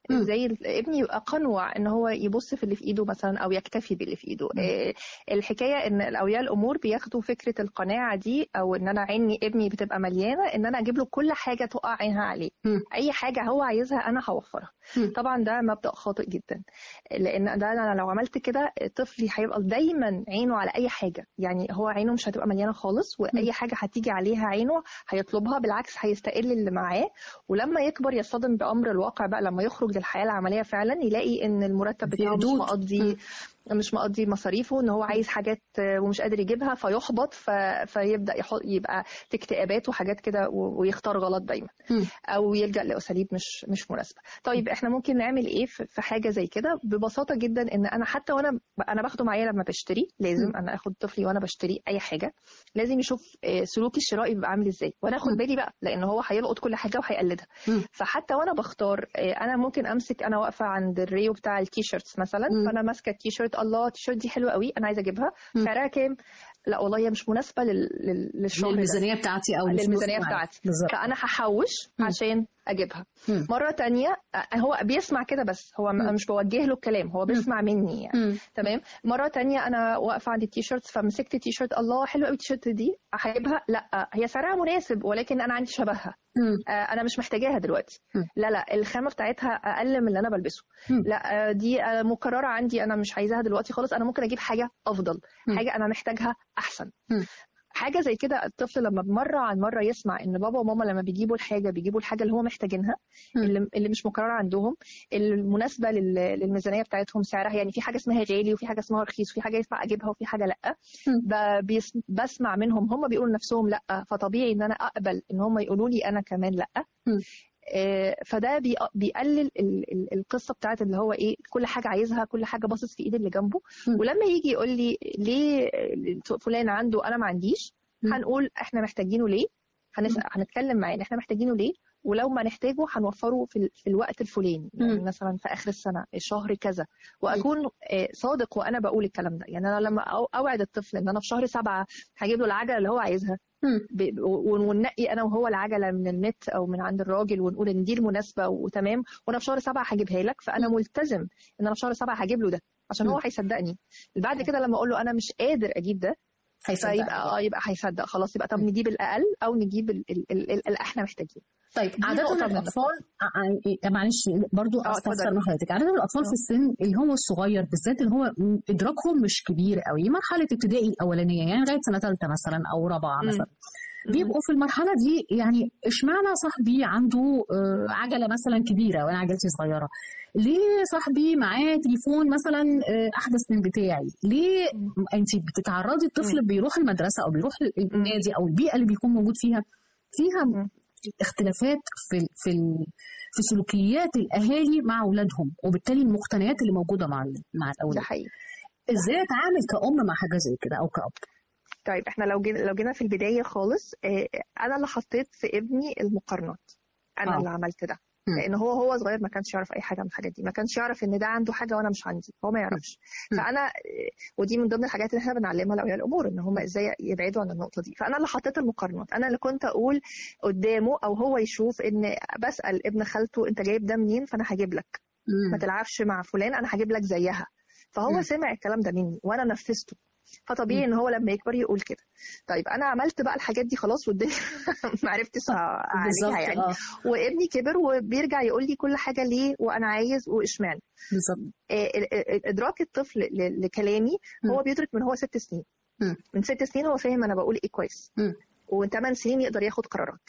مم. ازاي ال- ابني يبقى قنوع ان هو يبص في اللي في ايده مثلا او يكتفي باللي في ايده إيه، الحكايه ان اولياء الامور بياخدوا فكره القناعه دي او ان انا عيني ابني بتبقى مليانه ان انا اجيب له كل حاجه تقع عينها عليه مم. اي حاجه هو عايزها انا هوفرها مم. طبعا ده مبدا خاطئ جدا لان ده انا لو عملت كده طفلي هيبقى دايما عينه على اي حاجه يعني هو عينه مش هتبقى مليانه خالص واي حاجه هتيجي عليها عينه هيطلبها بالعكس هيستقل اللي معاه ولما يكبر يصطدم بامر الواقع بقى لما يخرج للحياه العمليه فعلا يلاقي ان المرتب في بتاعه مش حدود. مقضي مش مقضي مصاريفه ان هو عايز حاجات آه، ومش قادر يجيبها فيحبط ف... فيبدا يحط يبقى في اكتئابات وحاجات كده و... ويختار غلط دايما مم. او يلجا لاساليب مش مش مناسبه طيب احنا ممكن نعمل ايه في في حاجه زي كده ببساطه جدا ان انا حتى وانا انا باخده معايا لما بشتري لازم مم. انا اخد طفلي وانا بشتري اي حاجه لازم يشوف آه، سلوكي الشرائي بيبقى عامل ازاي وانا اخد مم. بالي بقى لان هو هيلقط كل حاجه وهيقلدها مم. فحتى وانا بختار آه، انا ممكن امسك انا واقفه عند الريو بتاع التيشيرتس مثلا مم. فانا ماسكه التيشيرت الله التيشيرت دي حلوه قوي انا عايزه اجيبها مم. سعرها كام لا والله هي مش مناسبه لل... لل... للشهر ده. للميزانيه بتاعتي او الفلوس للميزانيه معايا. بتاعتي بالظبط فانا هحوش مم. عشان اجيبها مم. مره تانية آه، هو بيسمع كده بس هو م- مم. مش بوجه له الكلام هو بيسمع مني يعني مم. تمام مره تانية انا واقفه عند التيشيرتس فمسكت التيشيرت الله حلوه قوي التيشيرت دي هجيبها لا هي سعرها مناسب ولكن انا عندي شبهها مم. آه، انا مش محتاجاها دلوقتي مم. لا لا الخامه بتاعتها اقل من اللي انا بلبسه مم. لا آه، دي آه، مكرره عندي انا مش عايزاها دلوقتي خالص انا ممكن اجيب حاجه افضل مم. حاجه انا محتاجها احسن مم. حاجه زي كده الطفل لما مره عن مره يسمع ان بابا وماما لما بيجيبوا الحاجه بيجيبوا الحاجه اللي هو محتاجينها مم. اللي, اللي مش مكرره عندهم المناسبه لل- للميزانيه بتاعتهم سعرها يعني في حاجه اسمها غالي وفي حاجه اسمها رخيص وفي حاجه ينفع اجيبها وفي حاجه لا مم. ب- بيس- بسمع منهم هم بيقولوا لنفسهم لا فطبيعي ان انا اقبل ان هم يقولوا لي انا كمان لا مم. آه، فده بي- بيقلل ال- ال- القصه بتاعت اللي هو ايه كل حاجه عايزها كل حاجه باصص في ايد اللي جنبه مم. ولما يجي يقول لي ليه فلان عنده انا ما عنديش مم. هنقول احنا محتاجينه ليه هنسأل هنتكلم معاه إن احنا محتاجينه ليه ولو ما نحتاجه هنوفره في, ال- في الوقت الفلاني يعني مم. مثلا في اخر السنه الشهر كذا واكون آه، صادق وانا بقول الكلام ده يعني انا لما أو- اوعد الطفل ان انا في شهر سبعه هجيب له العجله اللي هو عايزها مم. ب- و- وننقي انا وهو العجله من النت او من عند الراجل ونقول ان دي المناسبه وتمام وانا في شهر سبعه هجيبها لك فانا ملتزم ان انا في شهر سبعه هجيب له ده عشان هو مم. هيصدقني بعد كده لما اقول له انا مش قادر اجيب ده هيصدقني. فيبقى اه يبقى هيصدق خلاص يبقى طب نجيب الاقل او نجيب ال- ال- ال- ال- اللي احنا محتاجينه طيب دي عادة نقطة من الأطفال ع- ع- معلش برضو اه، أستفسر اتفضلي. من حضرتك عادة الأطفال اه. في السن اللي هو الصغير بالذات اللي هو م- إدراكهم مش كبير قوي مرحلة ابتدائي الأولانية يعني لغاية سنة ثالثة مثلا أو رابعة مم. مثلا بيبقوا في المرحلة دي يعني اشمعنى صاحبي عنده آه، عجلة مثلا كبيرة وأنا عجلتي صغيرة ليه صاحبي معاه تليفون مثلا آه، أحدث من بتاعي ليه أنت بتتعرضي الطفل بيروح المدرسة أو بيروح النادي أو البيئة اللي بيكون موجود فيها فيها مم. اختلافات في ال- في ال- في سلوكيات الاهالي مع اولادهم وبالتالي المقتنيات اللي موجوده مع ال- مع ده الاولاد حقيقي ازاي اتعامل كأم مع حاجه زي كده او كأب طيب احنا لو جينا لو جينا في البدايه خالص اه، انا اللي حطيت في ابني المقارنات انا اه. اللي عملت ده مم. لان هو هو صغير ما كانش يعرف اي حاجه من الحاجات دي ما كانش يعرف ان ده عنده حاجه وانا مش عندي هو ما يعرفش مم. فانا اه، ودي من ضمن الحاجات اللي احنا بنعلمها لاولياء الامور ان هم ازاي يبعدوا عن النقطه دي فانا اللي حطيت المقارنات انا اللي كنت اقول قدامه او هو يشوف ان بسال ابن خالته انت جايب ده منين فانا هجيب لك ما تلعبش مع فلان انا هجيب لك زيها فهو مم. سمع الكلام ده مني وانا نفذته فطبيعي ان هو لما يكبر يقول كده طيب انا عملت بقى الحاجات دي خلاص والدنيا ما عرفتش اعالجها بالظبط يعني اه وابني كبر وبيرجع يقول لي كل حاجه ليه وانا عايز واشمعنى بالظبط آه، ال- ال- ادراك الطفل ل- لكلامي هو مم. بيدرك من هو ست سنين مم. من ست سنين هو فاهم انا بقول ايه كويس مم. وثمان سنين يقدر ياخد قرارات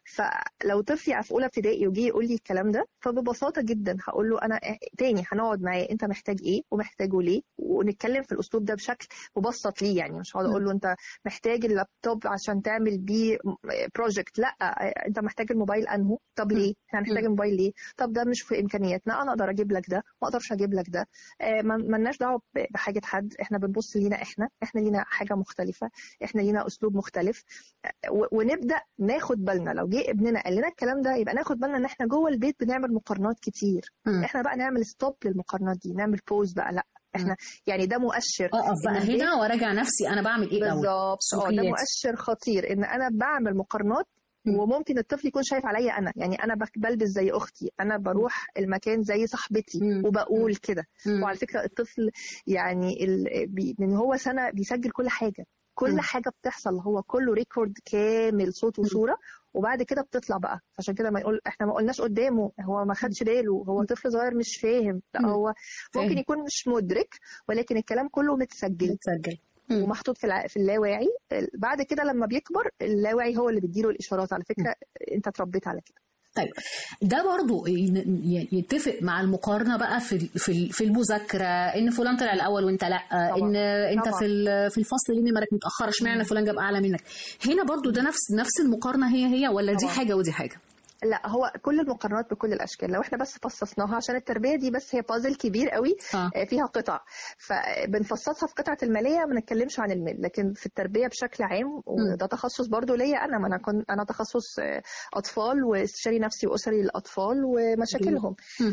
فلو طفلي في اولى ابتدائي وجي يقول لي الكلام ده فببساطه جدا هقول له انا تاني هنقعد معاه انت محتاج ايه ومحتاجه ليه ونتكلم في الاسلوب ده بشكل مبسط ليه يعني مش هقعد اقول له انت محتاج اللابتوب عشان تعمل بيه بروجكت لا انت محتاج الموبايل انهو طب ليه احنا هنحتاج مم. الموبايل ليه طب ده مش في امكانياتنا انا اقدر اجيب لك ده ما اقدرش اجيب لك ده آه، ما ملناش دعوه ب- بحاجه حد احنا بنبص لينا احنا احنا لينا حاجه مختلفه احنا لينا اسلوب مختلف و- ونبدا ناخد بالنا لو جه ابننا قال لنا الكلام ده يبقى ناخد بالنا ان احنا جوه البيت بنعمل مقارنات كتير مم. احنا بقى نعمل ستوب للمقارنات دي نعمل بوز بقى لا احنا يعني ده مؤشر اقف بقى إن البيت- هنا وراجع نفسي انا بعمل ايه الاول بالظبط اه ده سلوكياتي. مؤشر خطير ان انا بعمل مقارنات مم. وممكن الطفل يكون شايف عليا انا يعني انا بك- بلبس زي اختي انا بروح المكان زي صاحبتي مم. وبقول كده مم. وعلى فكره الطفل يعني ال... بي... من هو سنه بيسجل كل حاجه كل مم. حاجه بتحصل هو كله ريكورد كامل صوت وصوره وبعد كده بتطلع بقى عشان كده ما يقول احنا ما قلناش قدامه هو ما خدش باله هو طفل صغير مش فاهم لا مم. هو ممكن فاهم. يكون مش مدرك ولكن الكلام كله متسجل بتسجل مم. ومحطوط في الع... في اللاواعي بعد كده لما بيكبر اللاواعي هو اللي بيديله الاشارات على فكره انت اتربيت على كده طيب ده برضو ين- ي- يتفق مع المقارنه بقى في ال- في ال- في المذاكره ان فلان طلع الاول وانت لا ان انت طبعا. في ال- في الفصل ليه نمرك متاخره اشمعنى فلان جاب اعلى منك هنا برضو ده نفس نفس المقارنه هي هي ولا دي طبعا. حاجه ودي حاجه لا هو كل المقارنات بكل الاشكال لو احنا بس فصصناها عشان التربيه دي بس هي بازل كبير قوي اه آه، فيها قطع فبنفصصها في قطعه الماليه ما نتكلمش عن المال لكن في التربيه بشكل عام وده تخصص برضو ليا انا ما انا كنت انا تخصص آه، اطفال واستشاري نفسي واسري للاطفال ومشاكلهم مم.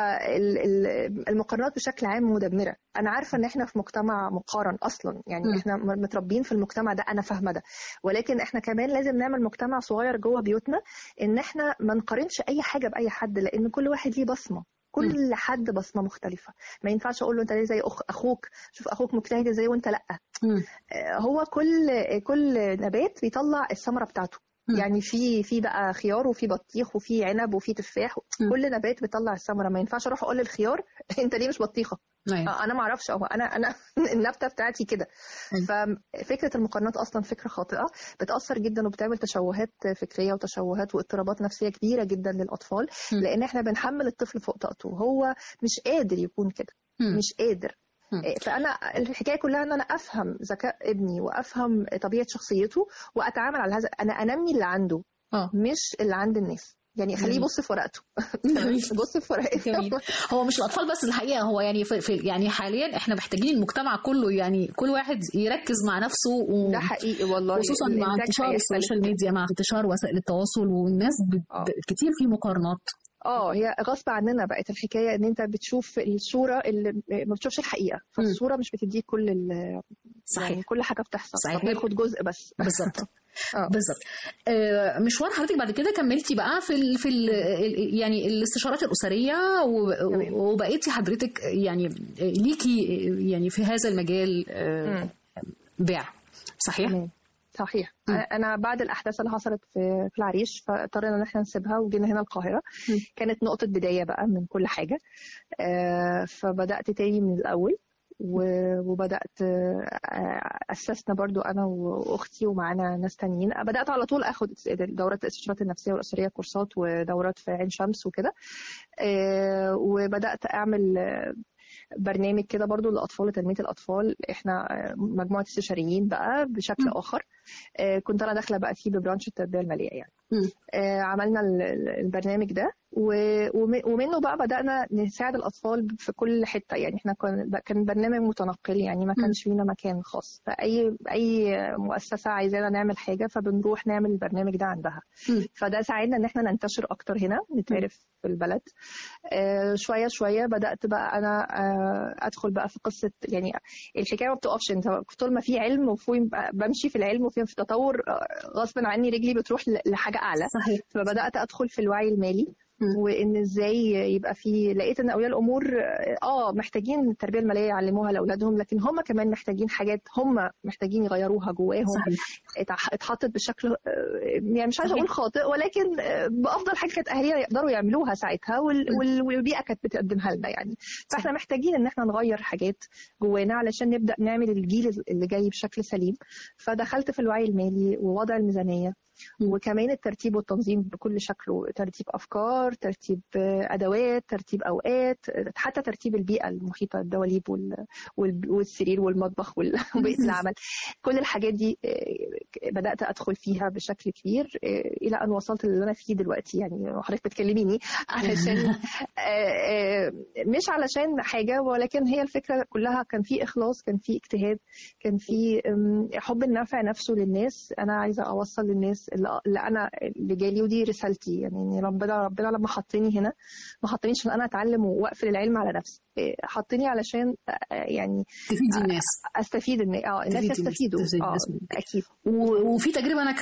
فالمقارنات بشكل عام مدمره انا عارفه ان احنا في مجتمع مقارن اصلا يعني مم. احنا متربيين في المجتمع ده انا فاهمه ده ولكن احنا كمان لازم نعمل مجتمع صغير جوه بيوتنا ان احنا ما نقارنش اي حاجه باي حد لان كل واحد ليه بصمه كل حد بصمه مختلفه ما ينفعش اقول له انت ليه زي أخ اخوك شوف اخوك مجتهد ازاي وانت لا مم. آه، هو كل كل نبات بيطلع الثمره بتاعته مم. يعني في في بقى خيار وفي بطيخ وفي عنب وفي تفاح مم. كل نبات بيطلع الثمره ما ينفعش اروح اقول للخيار انت ليه مش بطيخه أيوة. آه، انا ما اعرفش هو انا انا النبته بتاعتي كده ففكره المقارنات اصلا فكره خاطئه بتاثر جدا وبتعمل تشوهات فكريه وتشوهات واضطرابات نفسيه كبيره جدا للاطفال مم. لان احنا بنحمل الطفل فوق طاقته هو مش قادر يكون كده مم. مش قادر مم. إيه، فانا الحكايه كلها ان انا افهم ذكاء ابني وافهم طبيعه شخصيته واتعامل على هذا انا انمي اللي عنده اه مش اللي عند الناس يعني خليه جميل. يبص في ورقته جميل. بص في ورقته جميل. هو مش الاطفال بس الحقيقه هو يعني في, في يعني حاليا احنا محتاجين المجتمع كله يعني كل واحد يركز مع نفسه و... ده حقيقي والله خصوصا مع الإنتاج انتشار هيختلف. السوشيال ميديا مع انتشار وسائل التواصل والناس بت... آه. كتير في مقارنات اه هي غصب عننا بقت الحكايه ان انت بتشوف الصوره اللي ما بتشوفش الحقيقه فالصوره مش بتديك كل ال- صحيح يعني كل حاجه بتحصل صحيح. بتاخد جزء بس بالظبط آه. بالظبط آه، مشوار حضرتك بعد كده كملتي بقى في ال في ال يعني الاستشارات الاسريه و- تمام. وبقيتي حضرتك يعني ليكي يعني في هذا المجال آه، مم. بيع صحيح؟ تمام. صحيح مم. انا بعد الاحداث اللي حصلت في في العريش فاضطرينا ان احنا نسيبها وجينا هنا القاهره مم. كانت نقطه بدايه بقى من كل حاجه آه، فبدات تاني من الاول و- وبدات آه، اسسنا برضو انا واختي ومعانا ناس تانيين بدات على طول اخد دورات الاستشارات النفسيه والاسريه كورسات ودورات في عين شمس وكده آه، وبدات اعمل آه، برنامج كده برضو للاطفال لتنميه الاطفال احنا آه، مجموعه استشاريين بقى بشكل مم. اخر آه، كنت انا داخله بقى فيه ببرانش التربيه الماليه يعني مم. آه، عملنا ال- ال- البرنامج ده و- وم- ومنه بقى بدأنا نساعد الأطفال في كل حتة يعني احنا كان كان برنامج متنقل يعني ما كانش لينا مكان خاص فأي أي مؤسسة عايزانا نعمل حاجة فبنروح نعمل البرنامج ده عندها مم. فده ساعدنا إن احنا ننتشر أكتر هنا نتعرف في البلد آه، شوية شوية بدأت بقى أنا آه، أدخل بقى في قصة يعني الحكاية ما بتقفش أنت طول ما في علم وفي بمشي في العلم وفي في تطور آه، غصب عني رجلي بتروح ل- لحاجة أعلى صحيح فبدات ادخل في الوعي المالي مم. وان ازاي يبقى في لقيت ان اولياء الامور اه محتاجين التربيه الماليه يعلموها لاولادهم لكن هم كمان محتاجين حاجات هم محتاجين يغيروها جواهم صحيح اتح- اتحطت بشكل آه، يعني مش عايزه صحيح. اقول خاطئ ولكن آه، بافضل حاجه كانت اهالينا يقدروا يعملوها ساعتها وال- وال- والبيئه كانت بتقدمها لنا يعني فاحنا محتاجين ان احنا نغير حاجات جوانا علشان نبدا نعمل الجيل اللي جاي بشكل سليم فدخلت في الوعي المالي ووضع الميزانيه مم. وكمان الترتيب والتنظيم بكل شكله ترتيب افكار ترتيب آه، ادوات ترتيب اوقات آه، حتى ترتيب البيئه المحيطه الدواليب وال- وال- والسرير والمطبخ وال- وبيئه العمل كل الحاجات دي آه، بدات ادخل فيها بشكل كبير آه، الى ان وصلت للي انا فيه دلوقتي يعني حضرتك بتكلميني علشان آه، آه، مش علشان حاجه ولكن هي الفكره كلها كان في اخلاص كان في اجتهاد كان في أم، حب النفع نفسه للناس انا عايزه اوصل للناس اللي اللي انا اللي جالي ودي رسالتي يعني إن ربنا ربنا لما حطني هنا ما حطنيش عشان انا اتعلم واقفل العلم على نفسي إيه، حطني علشان آه، يعني تفيدي الناس استفيد ان اه الناس تفيدي الناس، يستفيدوا تفيدي اه الناس من- اكيد و- وفي تجربه ناجحه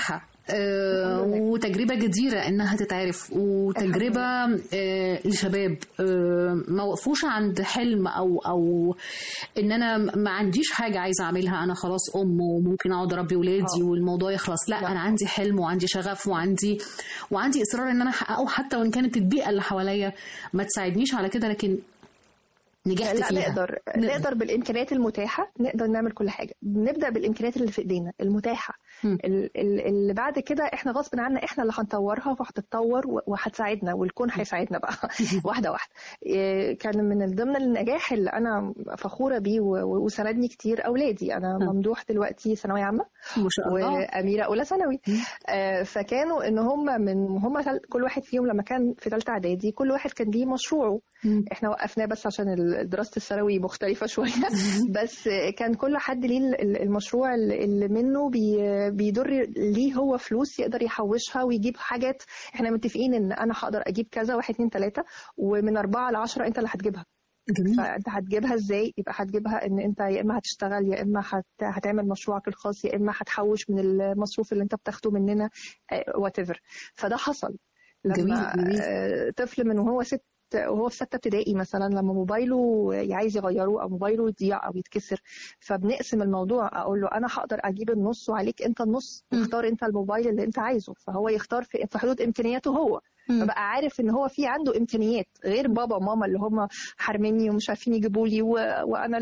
آه، وتجربة جديرة إنها تتعرف وتجربة آه، لشباب آه، ما وقفوش عند حلم أو أو إن أنا ما عنديش حاجة عايزة أعملها أنا خلاص أم وممكن أقعد أربي ولادي آه. والموضوع يخلص لا أنا عندي حلم وعندي شغف وعندي وعندي إصرار إن أنا أحققه حتى وإن كانت البيئة اللي حواليا ما تساعدنيش على كده لكن نجحت لا فيها نقدر نقدر. نقدر بالامكانيات المتاحه نقدر نعمل كل حاجه بنبدا بالامكانيات اللي في ايدينا المتاحه مم. ال- ال- اللي بعد كده احنا غصب عنا احنا اللي هنطورها وهتتطور و- وهتساعدنا والكون هيساعدنا بقى واحده واحده إيه، كان من ضمن النجاح اللي انا فخوره بيه و- و- وساندني كتير اولادي انا مم. ممدوح دلوقتي ثانويه عامه ما شاء الله واميره اولى ثانوي مم. آه، فكانوا ان هم من هم تل- كل واحد فيهم لما كان في ثالثه اعدادي كل واحد كان ليه مشروعه مم. احنا وقفناه بس عشان ال- دراسه الثانوي مختلفه شويه بس كان كل حد ليه ال- ال- المشروع اللي اللي منه بي- بيدر ليه هو فلوس يقدر يحوشها ويجيب حاجات احنا متفقين ان انا هقدر اجيب كذا واحد اتنين تلاته ومن اربعه لعشره انت اللي هتجيبها جميل فانت هتجيبها ازاي يبقى هتجيبها ان انت يا اما هتشتغل يا اما هت... هتعمل مشروعك الخاص يا اما هتحوش من المصروف اللي انت بتاخده مننا وات ايفر فده حصل لما جميل، جميل. آه، طفل من وهو ست وهو في ستة ابتدائي مثلا لما موبايله عايز يغيره او موبايله يضيع او يتكسر فبنقسم الموضوع اقول له انا هقدر اجيب النص وعليك انت النص مم. اختار انت الموبايل اللي انت عايزه فهو يختار في في حدود امكانياته هو مم. فبقى عارف ان هو في عنده امكانيات غير بابا وماما اللي هم حارميني ومش عارفين يجيبوا لي و... وانا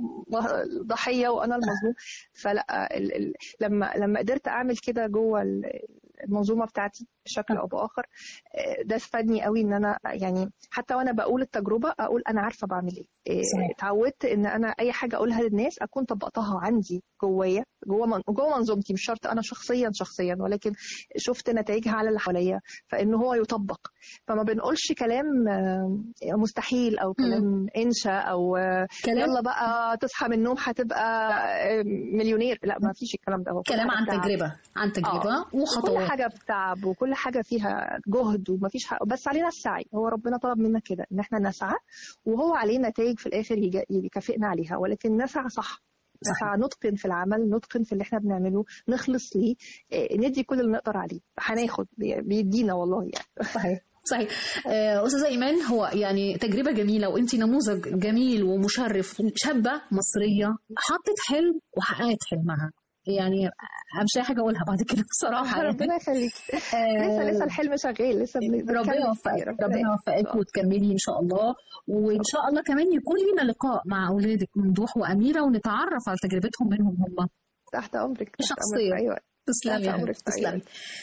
الضحيه وانا المظلوم فلا ال... ال... لما لما قدرت اعمل كده جوه ال- المنظومه بتاعتي بشكل او باخر آه، ده فادني قوي ان انا يعني حتى وانا بقول التجربه اقول انا عارفه بعمل ايه آه، صحيح. اتعودت ان انا اي حاجه اقولها للناس اكون طبقتها عندي جوايا جوه من... جوه منظومتي مش شرط انا شخصيا شخصيا ولكن شفت نتائجها على اللي حواليا فان هو يطبق فما بنقولش كلام آه، مستحيل او كلام انشا او آه، كلام يلا بقى تصحى من النوم هتبقى آه، مليونير لا ما فيش الكلام ده هو كل كلام حاجة عن بتعب. تجربة عن تجربة كل وخطوات حاجه بتعب وكل حاجه فيها جهد ومفيش حاجة بس علينا السعي هو ربنا طلب منا كده ان احنا نسعى وهو عليه نتائج في الاخر يجا- يكافئنا عليها ولكن نسعى صح نسعى نتقن في العمل نتقن في اللي احنا بنعمله نخلص ليه آه، ندي كل اللي نقدر عليه هناخد بي- بيدينا والله يعني صحيح صحيح آه، أستاذة إيمان هو يعني تجربة جميلة وأنت نموذج جميل ومشرف شابة مصرية حطت حلم وحققت حلمها يعني أنا مش لاقي حاجة أقولها بعد كده بصراحة يعني. ربنا يخليك لسه لسه الحلم شغال لسه بن- ربنا بنتكلم يوفقك كتير. ربنا يوفقك وتكملي ان شاء الله وان شاء الله كمان يكون لنا لقاء مع اولادك ممدوح واميره ونتعرف على تجربتهم منهم هم تحت امرك تحت شخصية. امرك ايوه تسلمي تحت يا أمرك حبيبتي، في أي تسلمي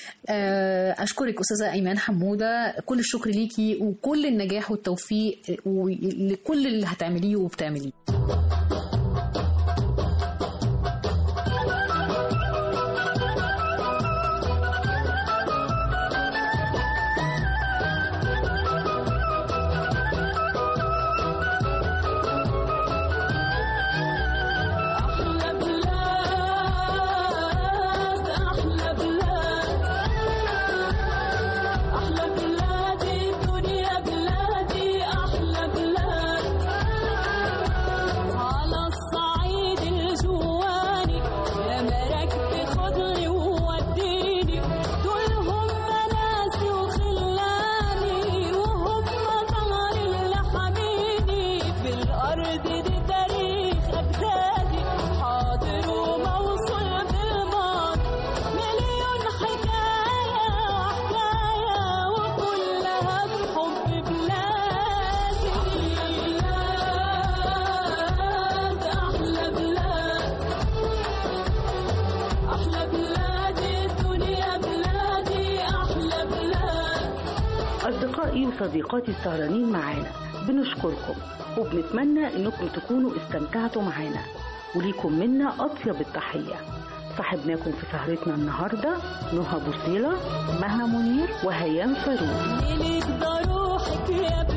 آه، اشكرك استاذه ايمان حموده كل الشكر ليكي وكل النجاح والتوفيق لكل اللي هتعمليه وبتعمليه أحلى بلاد أحلى بلاد أحلى بلادي الدنيا بلادي أحلى بلاد على الصعيد الجواني يا مراكب خدني ووديني دول هم ناسي وخلاني وهم ظهري اللي حميني في الأرض دي تاريخ أجدادي حاضر وموصول بالماضي مليون حكاية وحكاية وكلها بحب بلادي بلاد أحلى بلاد أحلى بلادي الدنيا بلادي أحلى بلاد أصدقائي وصديقاتي السهرانين معانا بنشكركم وبنتمنى إنكم تكونوا استمتعتوا معانا وليكم منا أطيب التحية صاحبناكم في سهرتنا النهاردة نهى بوصيلة مها منير وهيام فاروق ليلك ده روحك يا